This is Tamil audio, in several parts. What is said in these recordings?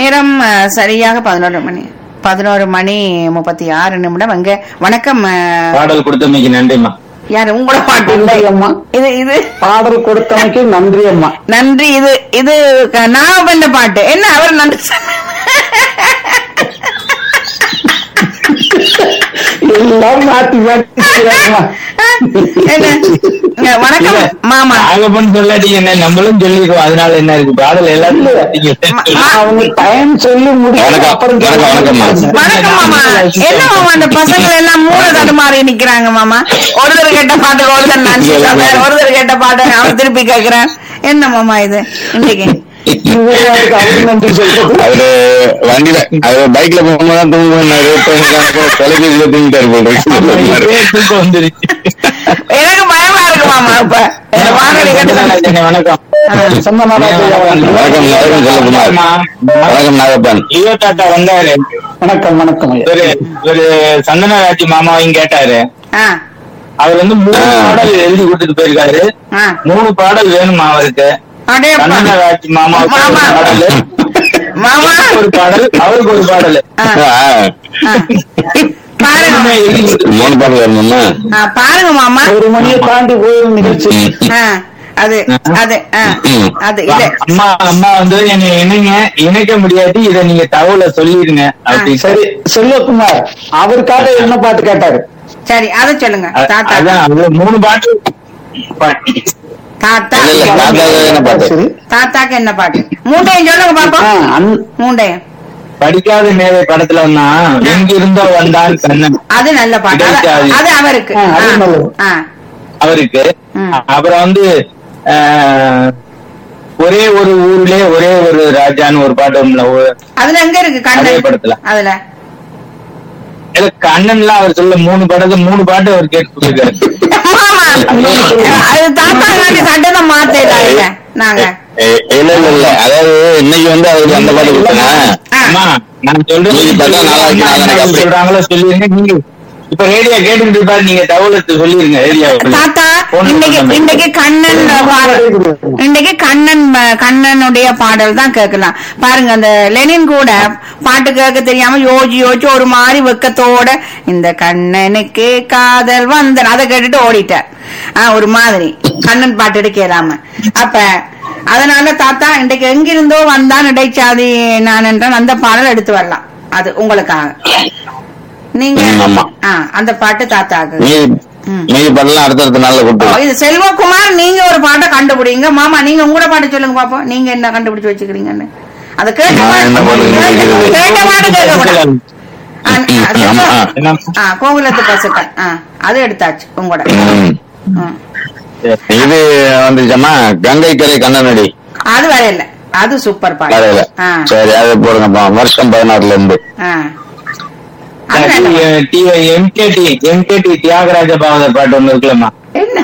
நேரம் அஹ், சரியாக பதினோரு மணி பதினோரு மணி முப்பத்தி ஆறு நிமிடம் அங்க வணக்கம் அஹ், பாடல் கொடுத்தமைக்கு நன்றிம்மா யாரு உங்களோட பாட்டு இல்லை நன்றி அம்மா இது இது பாடல் கொடுத்தமைக்கு நன்றி அம்மா நன்றி இது இது க- நான் பண்ண பாட்டு என்ன அவர் நன்றி சொன்னார். எல்லாம் மாத்தி மாத்தி செய்யறாங்கம்மா. என்ன இங்க வணக்கம் மாமா நாகப்பன் சொல்லாட்டீங்க என்ன நம்மளும் சொல்லிருக்கோம் அதனால என்ன இருக்கு பாடல் எல்லாத்தையும் கத்திங்க. அவங்க டைம் சொல்லி முடிச்சு வணக்கம், அப்புறம் வணக்கம், வணக்கம்மா. வணக்கம் மாமா என்ன மாமா அந்த பசங்க எல்லாம் மூணு தடுமாறி நிக்கிறாங்க மாமா ஒருத்தர் கேட்ட பாட்டு ஒருத்தர் நான் சொல்றேன் ஒருத்தர் கேட்ட பாட்டு அவன் திருப்பி கேக்குறேன் என்ன மாமா இது இன்னைக்கு இவருக்கு அவருக்கு நன்றி சொல்றது அவரு வண்டியில அவரு பைக்ல போகும்போது தான் தூங்குனாரு தொலைபேசியில தூங்கிட்டாரு போல ஆமா, இருக்கு. இப்பவே தூக்கம் வந்துருச்சு எனக்கு பயமா இருக்கு மாமா இப்ப இந்த வானொலி கேட்டு சந்தனராஜனே, வணக்கம் சந்தனராஜ் வணக்கம் வணக்கம் செல்லகுமார் வணக்கம் நாகப்பன் லியோ டாட்டா வந்தாரு வணக்கம் வணக்கம் ஐயா ஒரு ஒரு சந்தனராஜ் மாமாவையும் கேட்டாரு ஆ அவர் வந்து மூணு ஆ. பாடல் எழுதி கொடுத்துட்டு போயிருக்காரு ஆ மூணு பாடல் வேணுமா அவருக்கு அடேப்பா சந்தனராஜ் மாமாவுக்கு ஒரு மாமா. பாடல் மாமா எனக்கு ஒரு பாடல் அவருக்கு ஒரு பாடல் ஆ, ஆ. ஆ. பாருங்க மூணுமே எழுதி கொடுத்துட்டு மூணு பாடல் வரணுமா ஆ, பாருங்க மாமா ஒரு மணியை தாண்டி போய் நிகழ்ச்சி ஆ, அது அது ஆ, அது இல்ல அம்மா அம்மா வந்து என்னை இணைங்க இணைக்க முடியாது இத நீங்க தகவல சொல்லிருங்க அப்படி சரி செல்வகுமார் அவருக்காக என்ன பாட்டு கேட்டாரு சரி அத சொல்லுங்க அ- தாத்தா அதான் அது மூணு பாட்டு தாத்தா இல்ல, இல்ல, தாத்தாவுக்கு என்ன பாட்டு? சரி தாத்தாக்கு என்ன பாட்டு மூண்டையும் சொல்லுங்க ஆ, பாப்போம் அன்- மூண்டையும் படிக்காத மேதை படத்துல வந்தான் எங்கிருந்தோ வந்தான் கண்ணன் அது நல்ல பாட்டு அது- இடைச்சாதி. அது அவருக்கு ஆ, அது ஆ, நல்லது. ஆ, அவருக்கு ம். அப்புறம் வந்து ஆஹ், ஒரே ஒரு ஊர்லயே ஒரே ஒரு ராஜான்னு ஒரு பாட்டு வரும்ல, ஒரு- அதுல எங்க இருக்கு அதே கண்ணன் படத்துல. அதுல இல்ல, கண்ணன்லாம் அவர் சொல்ல மூணு படத்து மூணு பாட்டு அவர் கேட்டு கொடுத்துருக்காரு மாமா அது தாத்தா காட்டி சட்டத்தை மாத்தல நாங்க ஏ- இல்ல இல்ல இல்ல அதாவது இன்னைக்கு வந்து அவருக்கு அந்த பாட்டு கொடுத்தேன் ஆ. அம்மா நான் சொல்றேன் நீங்க பார்த்தா நல்லா இருக்கு, நல்லா இருக்கு அப்படி. சொல்றாங்களோ சொல்லிருங்க நீங்க இப்ப ரேடியோ கேட்டுக்கிட்டு இருப்பாரு நீங்க தகவலத்தை சொல்லிருங்க ரேடியோ தாத்தா இன்னைக்கு இன்னைக்கு கண்ணன் பாடல் இன்னைக்கு கண்ணன் ப- கண்ணனுடைய பாடல் தான் கேட்கலாம் பாருங்க அந்த லெனின் கூட பாட்டு கேட்க தெரியாம யோசிச்சு யோசிச்சு ஒரு மாதிரி வெக்கத்தோட இந்த கண்ணனுக்கு காதல் வந்த அதை கேட்டுட்டு ஓடிட்டார் ஆ, ஒரு மாதிரி கண்ணன் பாட்டு எடுக்கலாம அப்ப அதனால தாத்தா இன்றைக்கு எங்கிருந்தோ வந்தான் இடைச்சாதி நான் என்றான் அந்த பாடல் எடுத்து வரலாம் அது உங்களுக்காக நீங்க ம், ஆமா. ஆ, அந்த பாட்டு தாத்தாக்கு மீதி ம். மீதி பாடலாம் அடுத்தடுத்த நாள்ல ஓ, கொடுத்துருவோம் இது செல்வகுமார் நீங்க ஒரு பாட்டை கண்டுபிடிங்க மாமா நீங்க உங்களோட பாட்டு சொல்லுங்க பாப்போம் நீங்க என்ன கண்டுபிடிச்சு வச்சுக்கிறீங்கன்னு அத கேட்ட நான் பாட்டு- என்ன பாட்டு கேட்ட- கேட்ட பாட்டு கேட்கக்கூடாது. ஆ, ஆ, ஆமா. செல்வம். ஆ, கோகுலத்து பசுக்கள் ஆ, அது எடுத்தாச்சு உங்களோட ம். ஆ. இது வந்துச்சம்மா கங்கை கரை கண்ணனடி அது வரையில அது சூப்பர் பாட்டு கரையில ஆ, சரி அது போடுங்கப்பா வருஷம் பதினாறுல இருந்து ஆ. அது நல்ல பாட்டு. எம்கேடி எம்கேடி தியாகராஜ பாவதர் பாட்டு ஒண்ணு இருக்குல்லம்மா என்ன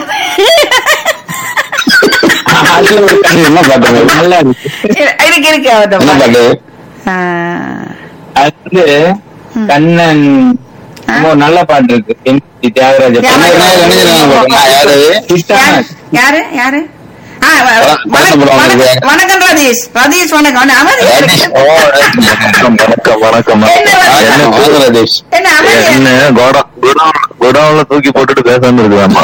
அது ஒரு என்ன பாட்டுங்க நல்லா இருக்கு இருக்கு இருக்கு அவர்ட்ட என்ன பாட்டு. பாட்டு ஆ. அது வந்து கண்ணன் ரொம்ப நல்ல பாட்டு இருக்கு எம்கேடி தியாகராஜ தியாகராஜ என்ன நினைச்சிருக்காங்க பாருங்க யாரு யாரு யாரு யாரு ஆ, வ- வணக்கம், வணக்கம் வணக்கம், வணக்கம், வணக்கம் ரதீஷ் ரதீஷ் வணக்கம் அவன் அமைதியா இருக்கு. ஓ, வணக்கம் வணக்கம் வணக்கம் என்ன வணக்கம்? என்ன வாங்க ராஜேஷ் என்ன அமைதியா என்ன கோடம் குடவுன்ல தூக்கி போட்டுட்டு பேசாம இருக்குதாமா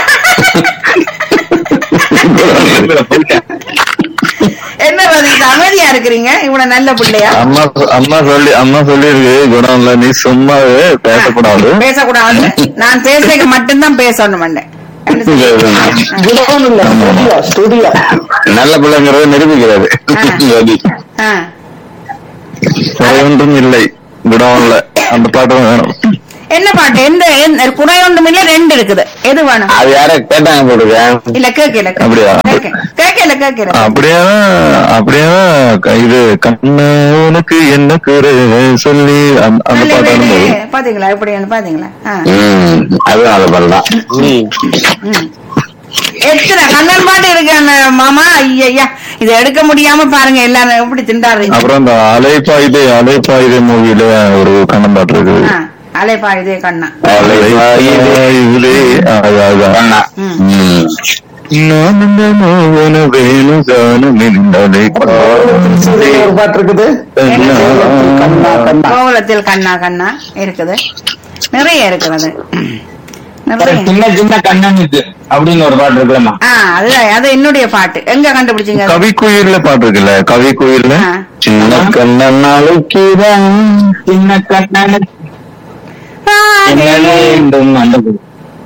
என்ன ரதீஷ் அமைதியா இருக்கிறீங்க இவ்வளவு நல்ல பிள்ளையா அம்மா அம்மா சொல்லி அம்மா சொல்லி இருக்கு குடவுன்ல நீ சும்மாவே பேசக்கூடாது பேசக்கூடாது நான் பேசுறதுக்கு மட்டும்தான் பேசணும் மண்டேன் குடோன் இல்ல ஸ்டுடியோ ஸ்டுடியோ நல்ல பிள்ளைங்கிறத நிரூபிக்கிறது ரவி ஆ. குறை ஒன்றும் இல்லை குடவுன்ல அந்த பாட்டும் வேணும் என்ன பாட்டு எந்த எந்த- குறை ஒன்றும் இல்ல ரெண்டு இருக்குது எது வேணும் அது யார கேட்டாங்க போட்டுருக்கேன் இல்ல கேட்கல அப்படியா? கேட்கல கேட்கல அப்படியே அப்படியே இது கண்ணு உனக்கு என்ன குறை சொல்லி அந்த அந்த பாட்டாலும் போதும் பாத்தீங்களா எப்படின்னு பாத்தீங்களா ஆ. ம், அதுவும் நல்ல பாடலாம் ம். எத்தனை கண்ணன் பாட்டு இருக்கு அந்த மாமா ஐயா இதை எடுக்க முடியாம பாருங்க எல்லாரும் எப்படி திண்டாடுறீங்க அப்புறம் இந்த அலைப்பாயுதே அலைப்பாயுதே மூவில ஒரு கண்ணன் பாட்டு இருக்கு ஆ, அலைப்பாயுதே கண்ணா அலைப்பாயுதே அது- அது- ம். ம். நானந்தமோகன வேணுகானமின்னலை ஒரு பாட்டு இருக்குது கண்ணா கண்ணா கோவலத்தில் கண்ணா கண்ணா இருக்குது நிறைய இருக்கிறது நிறைய சின்ன சின்ன கண்ணன் இது அப்படின்னு ஒரு பாட்டு இருக்குல்லம்மா ஆ அதுதான் அது என்னுடைய பாட்டு எங்க கண்டுபிடிச்சீங்க அது? கவி குயில்ல பாட்டு இருக்குல்ல கவி குயில்ல ஆ. சின்ன கண்ணன் நாளைக்குதான் சின்ன கண்ணன் என்ன வேண்டும் அந்த பாட்டு.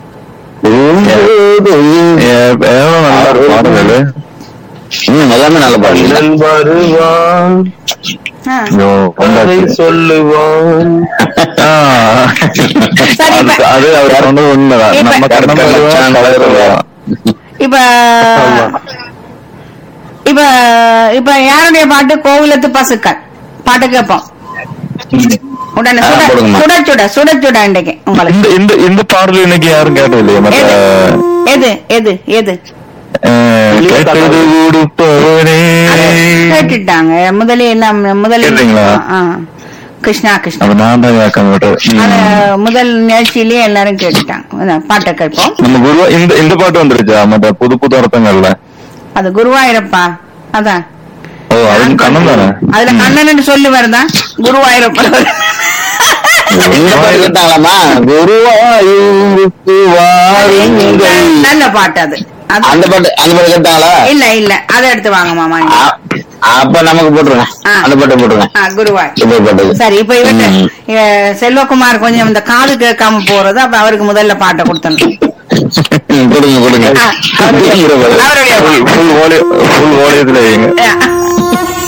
ஏ- எவ்வளவு நல்ல ஒரு பாடல் இது. எல்லாமே நல்ல பாடல் வருவான் ஆ. ஐயோ, வந்தாச்சு. சொல்லுவோம் ஆ. சரி, இப்ப- அது- அது அவர் சொன்னது உண்மைதான் இப்ப- நம்ம கண்ணன் வருவான், கலை வருவான். இப்ப இப்ப இப்ப யாருடைய பாட்டு கோவிலத்து பசுக்கள் பாட்டு கேட்போம் உடனே ஆ, சுட போடுங்கம்மா. சுட சுட சுட சுட இன்றைக்கு உங்களுக்கு இந்த இந்த இந்த பாடல் இன்னைக்கு யாரும் கேட்டது இல்லையா மற்ற எது எது எது எது அஹ், கேட்டது கொடுப்பவனே கேட்டுட்டாங்க முதலே எல்லாம் முதலே கேட்டீங்களா? ஆ, ஆ. கிருஷ்ணா கிருஷ்ணா அது நான் தான் கேட்க மாட்டேன் அத முதல் நிகழ்ச்சியிலேயே எல்லாரும் கேட்டுட்டாங்க அதான் பாட்டை கேட்போம் நம்ம குருவா இந்த இந்த பாட்டு வந்துருச்சா மற்ற புது புது அர்த்தங்கள்ல அது குருவாயிரப்பா அதான் ஓ அது கண்ணன் தானே அதுல கண்ணன் சொல்லு வருதா குருவாயிரப்பா இந்த பாட்டு கேட்டாங்களாமா குருவாயூருக்கு வாருங்கள் நல்ல பாட்டு அது அது அந்த பாட்டு அந்த பாட்டு கேட்டாங்களா இல்ல இல்ல அதை எடுத்து வாங்க மாமா நீங்க. அ- அப்ப நமக்கு போட்டுருங்க ஆ. அந்த பாட்டை போட்டுருங்க ஆ, குருவாய் இந்த பாட்டு சரி இப்ப இவர்கிட்ட ம். இவ செல்வகுமார் கொஞ்சம் இந்த காது கேட்காம போறது அப்ப அவருக்கு முதல்ல பாட்டை கொடுத்தணும் ம், கொடுங்க கொடுங்க ஆ, அவருடைய- அவருடைய ஃபுல் ஃபுல் வாலியத்துல வைங்க ஆ.